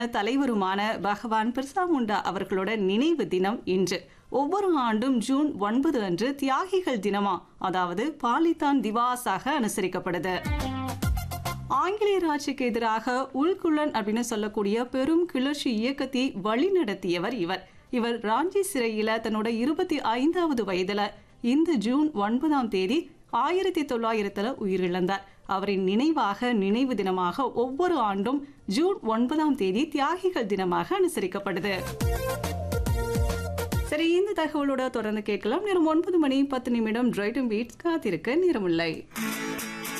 தலைவருமான பகவான் பிர்சா முண்டா அவர்களோட நினைவு தினம் இன்று ஒவ்வொரு ஆண்டும் ஜூன் ஒன்பது அன்று தியாகிகள் தினமா அதாவது பாலித்தான் திவாஸாக அனுசரிக்கப்படுது ஆங்கிலேயர் ஆட்சிக்கு எதிராக உள்குள்ளன் அப்படின்னு சொல்லக்கூடிய பெரும் கிளர்ச்சி இயக்கத்தை வழிநடத்தியவர் இவர் இவர் ராஞ்சி சிறையில தன்னோட இருபத்தி ஐந்தாவது வயதுல இந்த ஜூன் ஒன்பதாம் தேதி ஆயிரத்தி தொள்ளாயிரத்துல உயிரிழந்தார் அவரின் நினைவாக நினைவு தினமாக ஒவ்வொரு ஆண்டும் ஜூன் ஒன்பதாம் தேதி தியாகிகள் தினமாக அனுசரிக்கப்படுது சரி இந்த தகவலோட தொடர்ந்து கேட்கலாம் நேரம் ஒன்பது மணி பத்து நிமிடம் டிரைட்டும் பீட்ஸ் காத்திருக்க நேரமில்லை